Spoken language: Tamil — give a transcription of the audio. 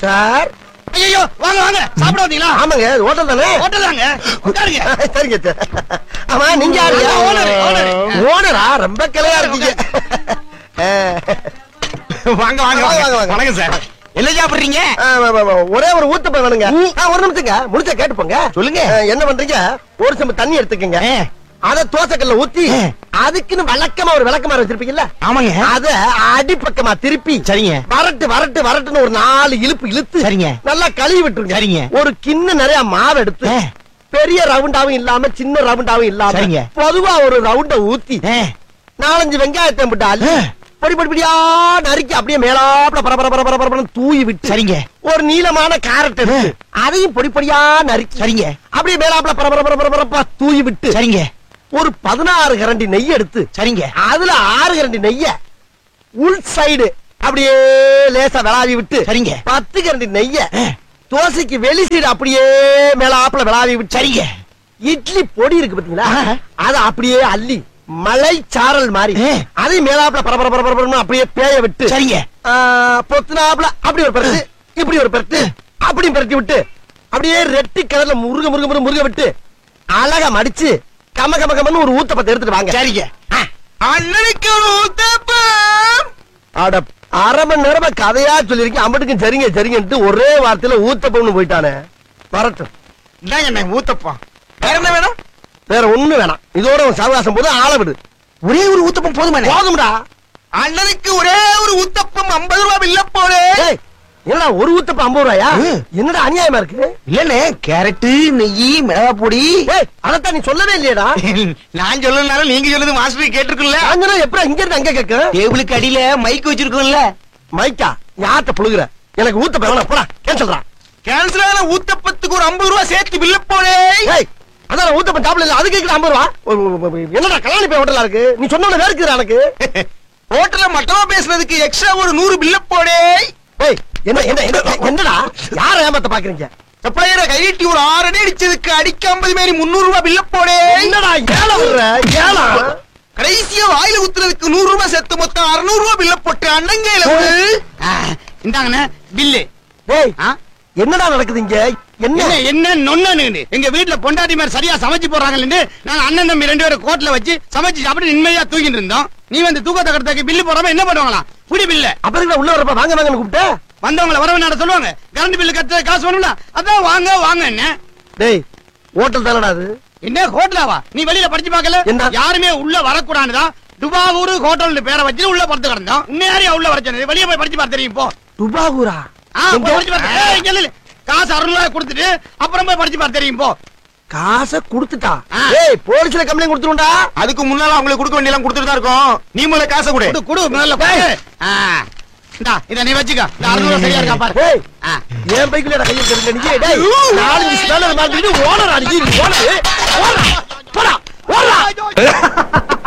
சார் ஐயோ வாங்க வாங்க சாப்பிட வந்தீங்களா ஆமாங்க ஹோட்டல் தானே ஹோட்டல் தாங்க உட்காருங்க சரிங்க சார். ஆமா நீங்க யாரு நான் owner, owner. ஓனரா ரொம்ப கிளையா இருக்கீங்க வாங்க வாங்க வாங்க, வாங்க, வாங்க. வணக்கம் சார் என்ன சாப்பிடுறீங்க ஆ, வா, வா, வா. ஒரே ஒரு ஊத்தப்ப வேணுங்க ஆ, ஒரு நிமிஷங்க முடிச்ச கேட்டு போங்க சொல்லுங்க. ஆ, என்ன பண்றீங்க ஒரு செம்பு தண்ணி எடுத்துக்கங்க ஆ. அத தோசைக்கல்ல ஊத்தி ஆ. அதுக்குன்னு வழக்கமா ஒரு விளக்கமாறு வச்சிருப்பீங்கல்ல ஆமாங்க அத அடிப்பக்கமா திருப்பி சரிங்க வரட்டு வரட்டு வரட்டுன்னு ஒரு நாலு இழுப்பு இழுத்து சரிங்க. நல்லா கழுவி விட்டுருங்க சரிங்க. ஒரு கிண்ண நிறைய மாவு எடுத்து ஆ. பெரிய ரவுண்டாவும் இல்லாம சின்ன ரவுண்டாவும் இல்லாம சரிங்க. பொதுவா ஒரு ரவுண்ட ஊத்தி ஆ, நாலஞ்சு வெங்காயத்தை போட்டு அள்ளி ஆ. பொடி பொடி பொடியா நறுக்கி அப்படியே மேலாப்ல பரபர பரபர பரபரன்னு தூவி விட்டு சரிங்க ஒரு நீளமான கேரட் எடுத்து அதையும் பொடி பொடியா நறுக்கி சரிங்க அப்படியே மேலாப்ல பரபர பரபர பரபரப்பா தூவி விட்டு சரிங்க ஒரு பதினாறு கரண்டி நெய் எடுத்து சரிங்க அதுல ஆறு கரண்டி நெய்ய உள் சைடு அப்படியே லேசா விளாவி விட்டு சரிங்க. பத்து கரண்டி நெய்ய ஆ. தோசைக்கு வெளி சைடு அப்படியே மேலாப்ல விளாவி விட்டு சரிங்க இட்லி பொடி இருக்கு பாத்தீங்களா ஆ. அத அப்படியே அள்ளி மலை சாரல் மாதிரி ஆ. அதையும் மேலாப்ல பரபர பரபர பரபரன்னு அப்படியே பேய விட்டு சரிங்க ஆ, பொத்துனாப்ல அப்படி ஒரு பரட்டு இப்படி ஒரு பரட்டு அப்படியும் பரட்டி விட்டு அப்படியே ரெட்டி கலர்ல முருக முருக முருக முருக விட்டு அழகா மடிச்சு கம கம கமன்னு ஒரு ஊத்தப்பத்தை எடுத்துட்டு வாங்க சரிங்க அண்ணனுக்கு ஒரு ஊத்தப்பம் அட அரை மணி நேரமா கதையா சொல்லிருக்கேன் அம்பட்டுக்கும் சரிங்க சரிங்கன்ட்டு ஒரே வார்த்தையில ஊத்தப்பம்னு போயிட்டானே வரட்டும் இந்தாங்க அண்ணன் ஊத்தப்பம் வேற என்ன வேணும் வேற ஒண்ணு வேணாம் இதோட உன் சவகாசம் போது ஆள விடு ஒரே ஒரு ஊத்தப்பம் போதுமா போதும்டா அண்ணனுக்கு ஒரே ஒரு ஊத்தப்பம் ஐம்பது ரூபா இல்ல போலே ஏய், என்னடா ஒரு ஊத்தப்பம் ஐம்பது ரூபாயா ம். என்னடா அநியாயமா இருக்கு இல்லண்ணே கேரட்டு நெய் மிளகா பொடி ஏய் அதத்தான் நீ சொல்லவே இல்லையடா நான் சொல்லனாலும் நீங்க சொல்லுது மாஸ்டர் கேட்டிருக்குல்ல சாயந்தரம் எப்படி இங்க இருந்து அங்க கேட்க டேபிளுக்கு அடியில மைக் வச்சிருக்கோம்ல மைக்கா யார்கிட்ட புழுகுற எனக்கு ஊத்தப்பம் வேணாம் போடா கேன்சல்டா கேன்சல் ஆன ஊத்தப்பத்துக்கு ஒரு ஐம்பது ரூபா சேர்த்து பில்ல போலே ஏய் அதான் ஊத்தப்பம் சாப்பிடல இல்ல அதுக்கு கேக்குற ஐம்பது ரூபா ஒரு- ஒரு- ஒரு- என்னடா கல்யாணி போய் ஹோட்டலா இருக்கு நீ சொன்ன வேறுக்குறா எனக்கு ஹோட்டல்ல மட்டமா பேசுனதுக்கு எக்ஸ்ட்ரா ஒரு நூறு பில்ல போடே ஏய் என்ன என்ன என்ன- என்னடா யார ஏமாத்த பாக்குறீங்க சப்ளையரை கையிட்டி ஒரு ஆறு அடி அடிச்சதுக்கு அடிக்க ஐம்பது மாரி முன்னூறு ரூபாய் பில்ல போடே என்னடா ஏழை விடுற ஏழா கடைசியா வாயில ஊத்துறதுக்கு நூறு ரூபாய் சேர்த்து மொத்தம் அறுநூறு ரூபாய் பில்ல போட்டு அண்ணங்கையில இந்தாங்கண்ணே பில்லு டேய் என்னடா நடக்குது இங்க என்ன என்ன என்ன நொன்னு எங்க வீட்டுல பொண்டாட்டி மாதிரி சரியா சமைச்சு போறாங்கன்னு நாங்க அண்ணன் தம்பி ரெண்டு பேரும் கோட்ல வச்சு சமைச்சு சாப்பிட்டு நிம்மதியா தூங்கிட்டு இருந்தோம் நீ வந்து தூக்கத்தை கடத்தக்கு பில்லு போடாம என்ன பண்ணுவாங்களாம் புடி பில்ல அப்புறம் என்ன உள்ள வரப்ப வாங்க வாங்கன்னு கூப்பிட்ட வந்தவங்கள வரவனாட சொல்லுவாங்க கரண்ட் பில்லு கட்ட காசு வேணும்ல அதான் வாங்க வாங்க என்ன டேய் ஹோட்டல் தானடா அது என்ன ஹோட்டலாவா நீ வெளியில படிச்சு பார்க்கல என்ன? யாருமே உள்ள வரக்கூடாதுதான் துபாவூர் ஹோட்டல் பேரை வச்சு உள்ள படுத்து கிடந்தோம் உன்னை யாரையும் உள்ள வர சொன்னது வெளியே போய் படிச்சு பார்த்து தெரியும் போ துபாகூரா ஆ, போய் படிச்சு பார்த்து ஏய், இங்க நில்லு. காசு அறுநூறு ரூபாய் கொடுத்துட்டு அப்புறம் போய் படிச்சு பார்த்து தெரியும் போ காசை குடுத்துட்டா ஆ. ஏய் போலீஸ்ல கம்ப்ளைண்ட் கொடுத்துருண்டா அதுக்கு முன்னால அவங்களுக்கு கொடுக்க வேண்டியெல்லாம் கொடுத்துட்டு தான் இருக்கோம் நீ முதல்ல காசை கொடு கொடு கொடு முதல்ல கொடு ஆ. இந்தா இத நீ வச்சுக்க இந்த அறுநூறு சரியா இருக்கா பாரு ஏய் ஆ. என் பைக்குல கையில் தெரிஞ்ச நீ டேய் நாலஞ்சு ஸ்மெல் மாட்டிட்டு ஓனர் அடிச்சு ஓனர் போடா போடா ஓடா